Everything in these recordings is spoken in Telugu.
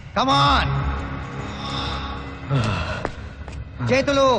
కమాన్ చేతులు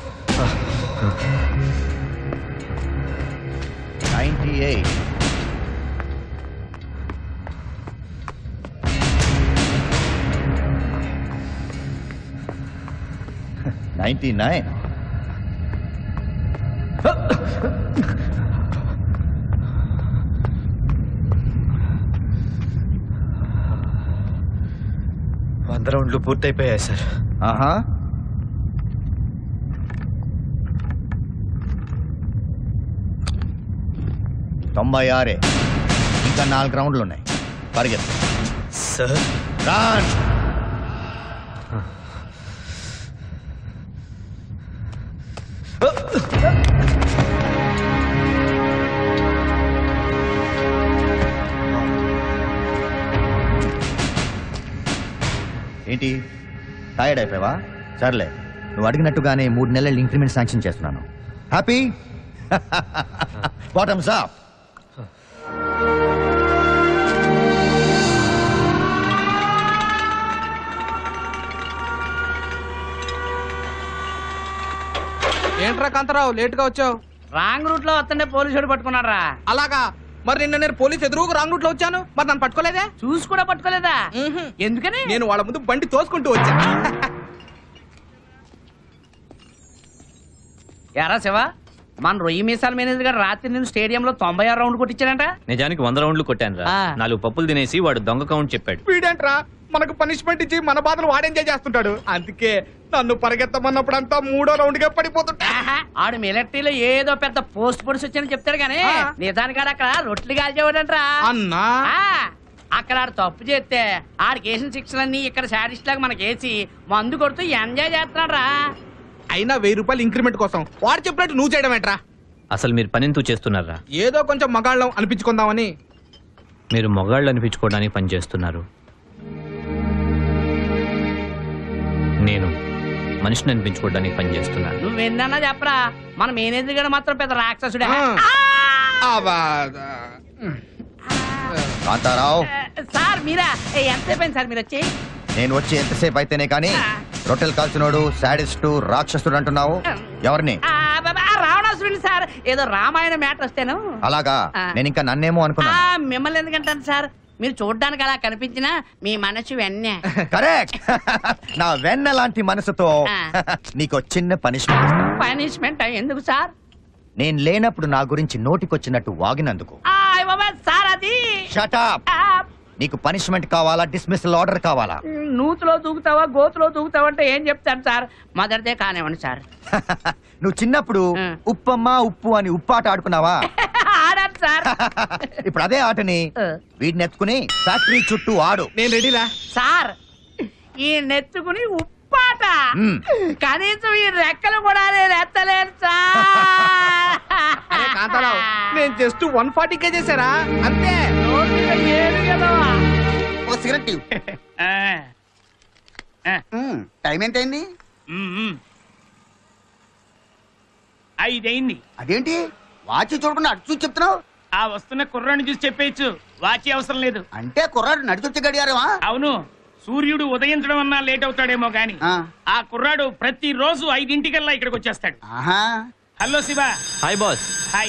నైంటీ ఎయిట్ నైంటీ నైన్ వంద రౌండ్లు పూర్తయిపోయాయి సార్ ఆహా తొంభై ఆరే ఇంకా నాలుగు రౌండ్లు ఉన్నాయి పరిగెత్తు సార్ రాన్ ఏంటి టైర్డ్ అయిపోయావా సర్లే నువ్వు అడిగినట్టుగానే మూడు నెలలు ఇంక్రిమెంట్ శాంక్షన్ చేస్తున్నాను హ్యాపీ బాటమ్స్ అప్ ఏంట్రా కాంతారావు లేట్ గా వచ్చావు రాంగ్ రూట్ లో వస్తుండే పోలీసుడు పట్టుకున్నాడు రా అలాగా మరి నిన్న నేను పోలీస్ ఎదురుగా రాంగ్ రూట్ లో వచ్చాను మరి నన్ను పట్టుకోలేదే చూసి కూడా పట్టుకోలేదా మ్మ్హ్మ్. ఎందుకని నేను వాళ్ళ ముందు బండి తోసుకుంటూ వచ్చా ఎరా శివ మన రొయ్యి మీసాల మేనేజర్ గారు రాత్రి నేను స్టేడియంలో తొంభై ఆరు రౌండ్ కొట్టించాడంట నిజానికి వంద రౌండ్లు కొట్టాను రా ఆ. నాలుగు పప్పులు తినేసి వాడు దొంగ కౌంట్ చెప్పాడు వీడేంట్రా మనకు పనిష్మెంట్ ఇచ్చి మన బాధలు వాడేంజాయ్ చేస్తుంటాడు అందుకే నన్ను పరిగెత్తమన్నప్పుడంతా మూడో రౌండ్ గా పడిపోతుంటా ఆహా, ఆడు మిలిటరీలో ఏదో పెద్ద పోస్ట్ పొడిచి వచ్చానని చెప్తాడు కానీ ఆ. నిజానికి ఆడు అక్కడ రొట్టెలు కాల్చేవాడంట్రా అన్నా ఆ, అక్కడ ఆడు తప్పు చేస్తే ఆడికి వేసిన శిక్షలన్నీ ఇక్కడ శాడిస్ట్ లాగా మనకేసి మందు కొడుతూ ఎంజాయ్ చేస్తున్నాడు రా అయినా వెయ్యి రూపాయలు ఇంక్రిమెంట్ కోసం వాడు చెప్పినట్టు నువ్వు చేయడం ఏంట్రా అసలు మీరు పనింతూ చేస్తున్నారా ఏదో కొంచెం మగాళ్ళం అనిపించుకుందామని మీరు మొగాళ్ళు అనిపించుకోవడానికి పని చేస్తున్నారు నేను మనిషిని అనిపించుకోవడానికి పని చేస్తున్నాను నువ్వెన్నా చెప్పరా మన మేనేజర్ గారు మాత్రం పెద్ద రాక్షసుడే ఆ. ఆ! అవా. కాంతారావు సార్ మీరా ఏ, ఎంతసేపు అయింది సార్ మీరు వచ్చి నేను వచ్చి ఎంతసేపు అయితేనే కానీ రొట్టెలు కాల్చినోడు సాడిస్టు రాక్షసుడు అంటున్నావు ఎవరిని ఆ, బాబా, ఆ, రావణాసురుడు సార్ ఏదో రామాయణ మ్యాటర్ వస్తేను అలాగా ఆ. నేను ఇంకా నన్నేమో ఆ, అనుకున్నా మిమ్మల్ని ఎందుకంటాను సార్ మీరు చూడడానికి అలా కనిపించినా మీ మనసు వెన్నే కరెక్ట్ నా వెన్న లాంటి మనసుతో ఆ. నీకు చిన్న పనిష్మెంట్ ఇస్తాను పనిష్మెంట్ ఎందుకు సార్ నేను లేనప్పుడు నా గురించి నోటికొచ్చినట్టు వాగినందుకు ఆ, అయ్ బాబా, సార్ అది షటాప్ ఆ, నీకు పనిష్మెంట్ కావాలా డిస్మిసల్ ఆర్డర్ కావాలా నూతులో దూకుతావా గోతులో దూకుతావా అంటే ఏం చెప్తాను సార్ మొదటిదే కానివ్వండి సార్ నువ్వు చిన్నప్పుడు ఆ. ఉప్పమ్మ ఉప్పు అని ఉప్పాట ఆడుకున్నావా ఆడాను సార్ ఇప్పుడు అదే ఆటని ఆ. వీడిని ఎత్తుకుని ఫ్యాక్టరీ చుట్టూ ఆడు నేను రెడీరా సార్ ఈ నెత్తుకుని ఉప్పాట మ్మ్. కనీసం ఈ రెక్కలు కూడా నేను ఎత్తలేను సార్ అరే కాంతారావు నేను జస్ట్ వన్ ఫార్టీకే చేశారా అంతే రోజుల ఏడు కదా. ఓ సిగరెట్ ఇవ్వు. ఆ, మ్మ్. టైం ఎంతైంది మ్మ్, మ్మ్. ఐదైంది అదేంటి వాచి చూడకుండా అటు చూసి చెప్తున్నావు ఆ వస్తున్న కుర్రాన్ని చూసి చెప్పేయచ్చు వాచి అవసరం లేదు అంటే కుర్రాడు నడిచొచ్చే గడియారమా అవును సూర్యుడు ఉదయించడం అన్నా లేట్ అవుతాడేమో గాని ఆ. ఆ కుర్రాడు ప్రతి రోజు ఐదింటికల్లా ఇక్కడికి వచ్చేస్తాడు ఆహా hello Shiva hi boss hi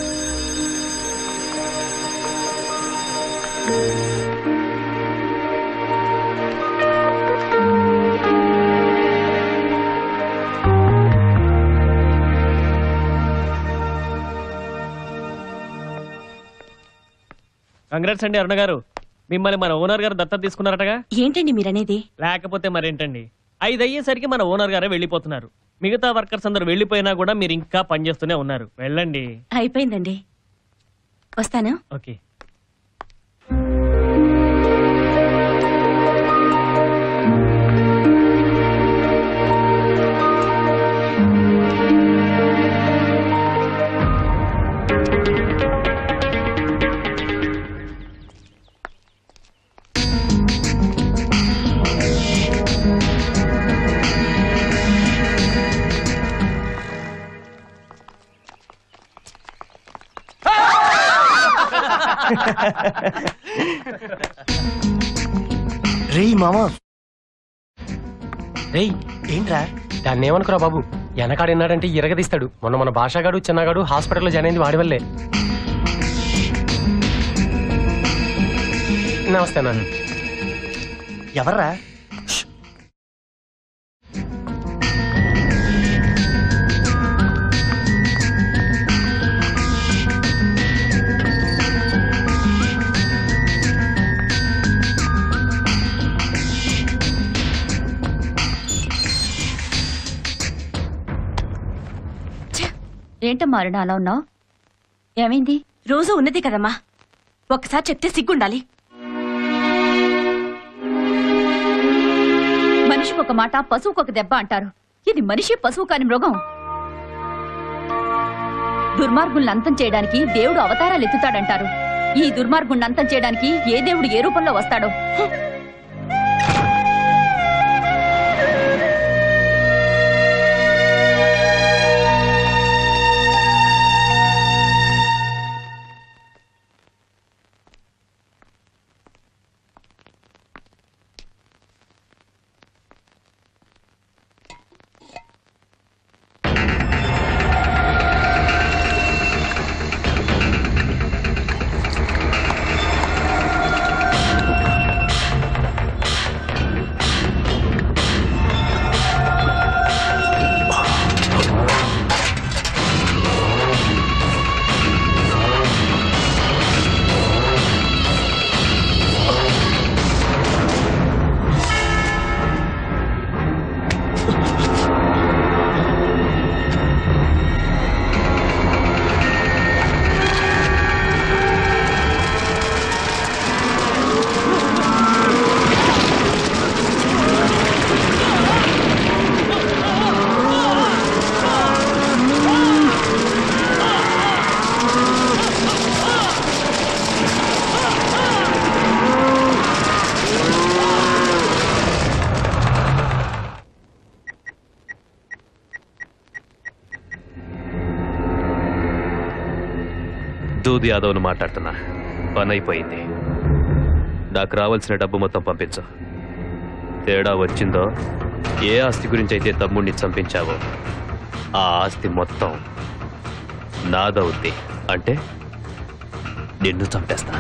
congrats అండి అరుణ గారు మిమ్మల్ని మన ఓనర్ గారు దత్తత తీసుకున్నారటగా ఏంటండి మీరనేది లేకపోతే మరేంటండి ఐదు అయ్యేసరికి మన ఓనర్ గారే వెళ్ళిపోతున్నారు మిగతా వర్కర్స్ అందరూ వెళ్ళిపోయినా కూడా మీరు ఇంకా పనిచేస్తూనే ఉన్నారు వెళ్ళండి అయిపోయిందండి వస్తాను ఓకే రే మామ రేయ్ ఏంట్రా దాన్ని ఏమనుకురా బాబు వెనకాడిన్నాడంటే ఇరగదీస్తాడు మొన్న మన భాషగాడు చిన్నగాడు హాస్పిటల్లో జాయిన్ అయింది వాడి వల్లే నమస్తే నాన్న ఎవర్రా ఏంటమ్మా అరుణ అలా ఉన్నావు ఏమైంది రోజు ఉన్నది కదమ్మా ఒక్కసారి చెప్తే సిగ్గుండాలి మనిషికి ఒక మాట పశువుకు ఒక దెబ్బ అంటారు ఇది మనిషి పశువు కాని మృగం దుర్మార్గుల్ని అంతం చేయడానికి దేవుడు అవతారాలు ఎత్తుతాడంటారు ఈ దుర్మార్గుణ్ణి అంతం చేయడానికి ఏ దేవుడు ఏ రూపంలో వస్తాడో హ్. దూది యాదవ్ను మాట్లాడుతున్నా పని అయిపోయింది నాకు రావాల్సిన డబ్బు మొత్తం పంపించు తేడా వచ్చిందో ఏ ఆస్తి గురించి అయితే తమ్ముడిని చంపించావో ఆ ఆస్తి మొత్తం నాదవుద్ది అంటే నిన్ను చంపేస్తా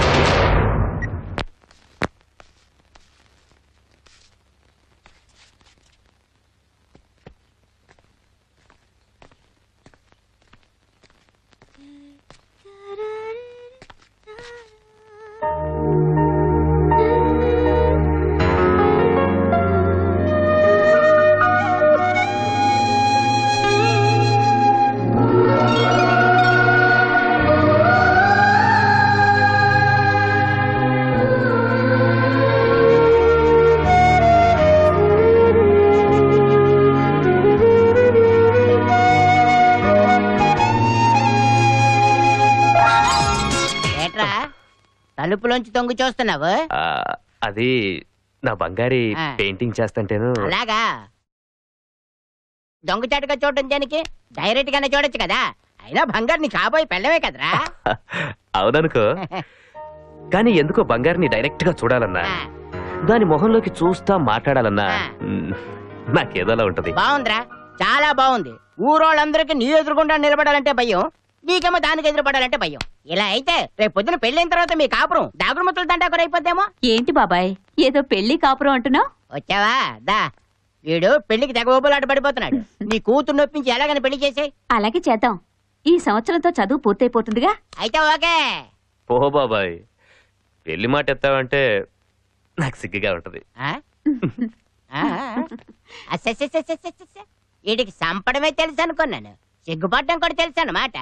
ఏట్రా తలుపులోంచి తొంగి చూస్తున్నావు ఆ, అది నా బంగారి ఆ. పెయింటింగ్ చేస్తుంటేను అలాగా దొంగచాటుగా చూడటం దానికి డైరెక్ట్ గానే చూడొచ్చు కదా అయినా బంగారు నీ కాబోయే పెళ్ళమే కదరా అవుననుకో కానీ ఎందుకో బంగారిని డైరెక్ట్ గా చూడాలన్నా ఆ, దాని మొహంలోకి చూస్తా మాట్లాడాలన్నా ఆ. మ్, నాకేదోలా ఉంటది బాగుందిరా చాలా బాగుంది ఊరోళ్ళందరికీ నీ ఎదురుకుండా నిలబడాలంటే భయం నీకేమో దానికి ఎదురుపడాలంటే భయం ఇలా అయితే రేపు పొద్దున పెళ్ళైన తర్వాత మీ కాపురం దాగుడుమతులు దండాకురు అయిపోద్దేమో ఏంటి బాబాయ్ ఏదో పెళ్లి కాపురం అంటున్నావు వచ్చావా దా వీడు పెళ్లికి తెగ ఊబులాట పడిపోతున్నాడు నీ కూతురు నొప్పించి ఎలాగని పెళ్లి చేసే అలాగే చేద్దాం ఈ సంవత్సరంతో చదువు పూర్తయిపోతుందిగా అయితే ఓకే పో బాబాయ్ పెళ్లి మాట ఎత్తావంటే నాకు సిగ్గుగా ఉంటది ఆ? ఆ, ఆ, స, స, స, స, స, స, స. వీడికి సంపడమే తెలుసు అనుకున్నాను సిగ్గుపడడం కూడా తెలుసు అన్నమాట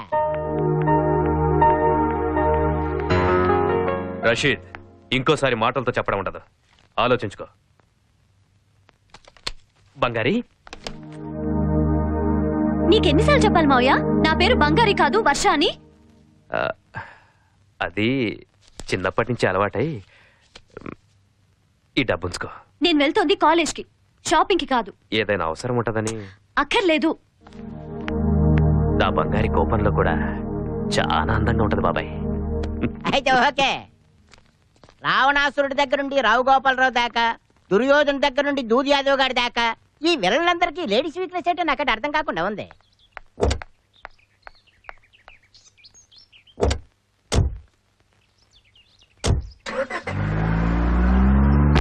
రషీద్ ఇంకోసారి మాటలతో చెప్పడం ఉండదు ఆలోచించుకో బంగారి నీకెన్నిసార్లు చెప్పాలి మావయ్య నా పేరు బంగారి కాదు వర్ష అని ఆ, అది చిన్నప్పటి నుంచి అలవాటై మ్, ఈ డబ్బుంచుకో నేను వెళ్తోంది కాలేజ్కి షాపింగ్కి కాదు ఏదైనా అవసరం ఉంటదని అక్కర్లేదు నా బంగారి కోపంలో కూడా చాలా అందంగా ఉంటది బాబాయ్ అయితే ఓకే రావణాసురుడి దగ్గర నుండి రావు గోపాలరావు దాకా దుర్యోధన దగ్గర నుండి దూది యాదవ్ గారి దాకా ఈ విలన్లందరికీ లేడీస్ వీక్నెస్ అంటే నాకు అర్థం కాకుండా ఉంది